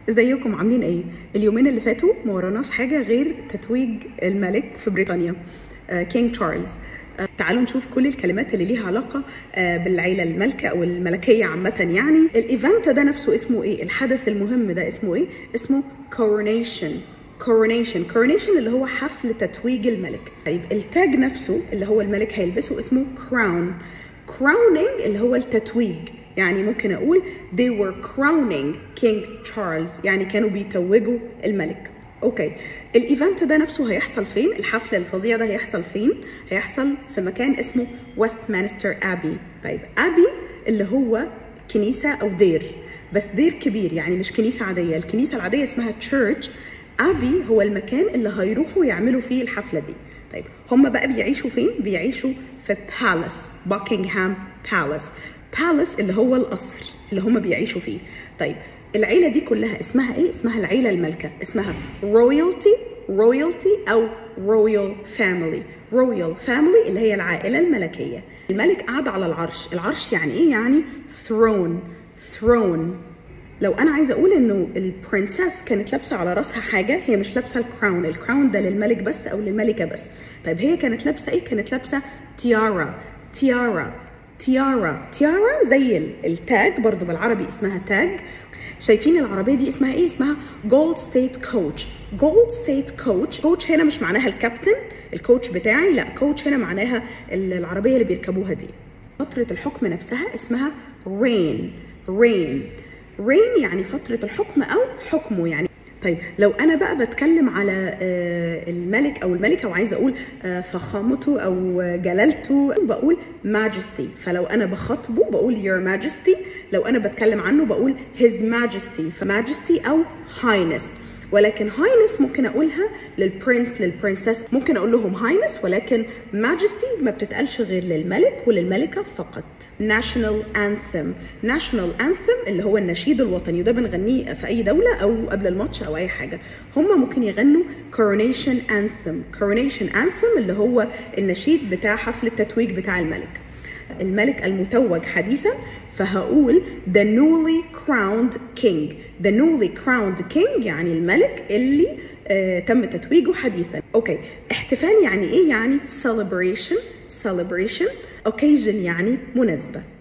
ازيكم عاملين ايه اليومين اللي فاتوا ما وراناش حاجه غير تتويج الملك في بريطانيا كينج تشارلز تعالوا نشوف كل الكلمات اللي ليها علاقة آه، بالعيلة الملكة أو الملكية عامة يعني الإيفنت ده نفسه اسمه إيه؟ الحدث المهم ده اسمه إيه؟ اسمه coronation coronation coronation اللي هو حفل تتويج الملك طيب التاج نفسه اللي هو الملك هيلبسه اسمه crown crowning اللي هو التتويج يعني ممكن اقول they were crowning King Charles يعني كانوا بيتوجوا الملك اوكي الايفنت ده نفسه هيحصل فين الحفل الفظيع ده هيحصل فين هيحصل في مكان اسمه ويستمانستر ابي طيب ابي اللي هو كنيسه او دير بس دير كبير يعني مش كنيسه عاديه الكنيسه العاديه اسمها تشيرش ابي هو المكان اللي هيروحوا يعملوا فيه الحفله دي طيب هم بقى بيعيشوا فين بيعيشوا في بالاس باكنغهام بالاس بالاس اللي هو القصر اللي هم بيعيشوا فيه طيب العيله دي كلها اسمها ايه اسمها العيله المالكه اسمها رويالتي رويالتي او رويال فاميلي رويال فاميلي اللي هي العائله الملكيه الملك قاعد على العرش العرش يعني ايه يعني ثرون ثرون لو انا عايزه اقول انه البرنسس كانت لابسه على راسها حاجه هي مش لابسه الكراون الكراون ده للملك بس او للملكه بس طيب هي كانت لابسه ايه كانت لابسه تيارا تيارا تيارا تيارا زي التاج برضو بالعربي اسمها تاج شايفين العربيه دي اسمها ايه اسمها جولد ستيت كوتش جولد ستيت كوتش كوتش هنا مش معناها الكابتن الكوتش بتاعي لا كوتش هنا معناها العربيه اللي بيركبوها دي فتره الحكم نفسها اسمها رين رين رين يعني فتره الحكم او حكمه يعني طيب لو انا بقى بتكلم على الملك او الملكه وعايزه اقول فخامته او جلالته بقول majesty فلو انا بخاطبه بقول your majesty لو انا بتكلم عنه بقول his majesty فmajesty او highness ولكن هاينس ممكن اقولها للبرنس للبرنسس ممكن اقول لهم هاينس ولكن ماجستي ما بتتقالش غير للملك وللملكه فقط ناشونال انثم ناشونال انثم اللي هو النشيد الوطني وده بنغنيه في اي دوله او قبل الماتش او اي حاجه هم ممكن يغنوا coronation anthem coronation anthem اللي هو النشيد بتاع حفل التتويج بتاع الملك الملك المتوج حديثا فهقول the newly crowned king the newly crowned king يعني الملك اللي آه تم تتويجه حديثا اوكي احتفال يعني ايه يعني celebration celebration occasion يعني مناسبه